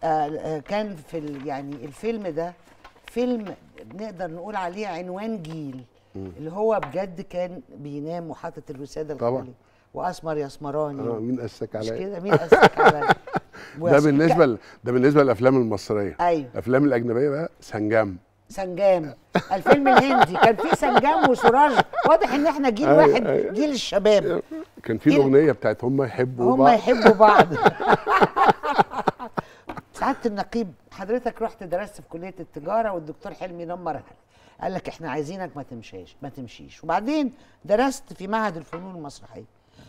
آه، آه، كان في ال- يعني الفيلم ده فيلم نقدر نقول عليه عنوان جيل اللي هو بجد كان بينام وحاطط الوساده طبعاً. الخالي واسمر يا اسمراني اه مين قسك مش عليا كده مين قصدك على ده بالنسبه ل... ده بالنسبه للافلام المصريه ايوه الافلام الاجنبيه بقى سنجام سنجام الفيلم الهندي كان فيه سنجام وسراج واضح ان احنا جيل أيوة، واحد أيوة. جيل الشباب كان في إيه؟ الاغنيه بتاعت هم يحبوا هم بعض يحبوا بعض سعاده النقيب حضرتك رحت درست في كليه التجاره والدكتور حلمي نمر قال لك احنا عايزينك ما تمشيش ما تمشيش وبعدين درست في معهد الفنون المسرحيه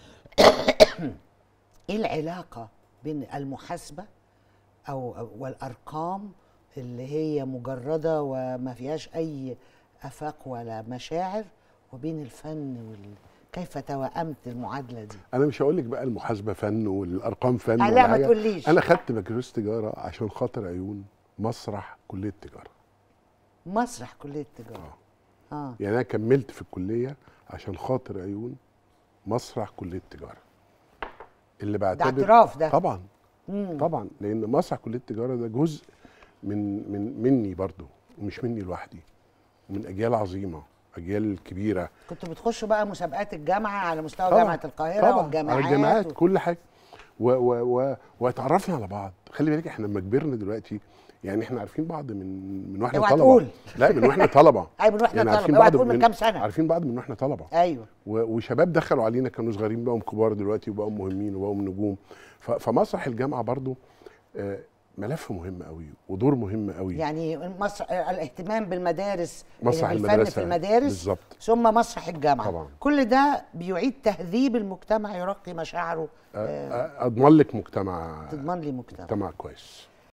ايه العلاقه بين المحاسبه او أو- والارقام اللي هي مجرده وما فيهاش اي افاق ولا مشاعر وبين الفن وال... كيف توأمت المعادله دي انا مش هقول لك بقى المحاسبه فن والارقام فن آه، ولا لا ما حاجة. تقوليش انا خدت بكالوريوس تجاره عشان خاطر عيون مسرح كليه تجاره مسرح كليه التجاره اه يعني انا كملت في الكليه عشان خاطر عيون مسرح كليه تجاره اللي ده بعتبر اعتراف ده طبعا مم. طبعا لان مسرح كليه التجاره ده جزء من من مني برضو ومش مني لوحدي من اجيال عظيمه اجيال كبيره كنتوا بتخشوا بقى مسابقات الجامعه على مستوى طبعاً، جامعه القاهره طبعا والجامعات على الجامعات و... كل حاجه و و و واتعرفنا على بعض خلي بالك احنا لما كبرنا دلوقتي يعني احنا عارفين بعض من من واحنا اوعى طلبه تقول. لا من واحنا طلبه ايوه من واحنا يعني طلبه عارفين اوعى بعض تقول من كام سنه عارفين بعض من واحنا طلبه ايوه و- وشباب دخلوا علينا كانوا صغيرين بقوا كبار دلوقتي وبقوا مهمين وبقوا نجوم ف- فمسرح الجامعه برضو آه، ملف مهم قوي ودور مهم قوي يعني مسرح الاهتمام بالمدارس مسرح بالفن المدرسه في المدارس بالظبط ثم مسرح الجامعه طبعاً. كل ده بيعيد تهذيب المجتمع يرقي مشاعره آه، آه، اضمن لك مجتمع تضمن لي مجتمع مجتمع كويس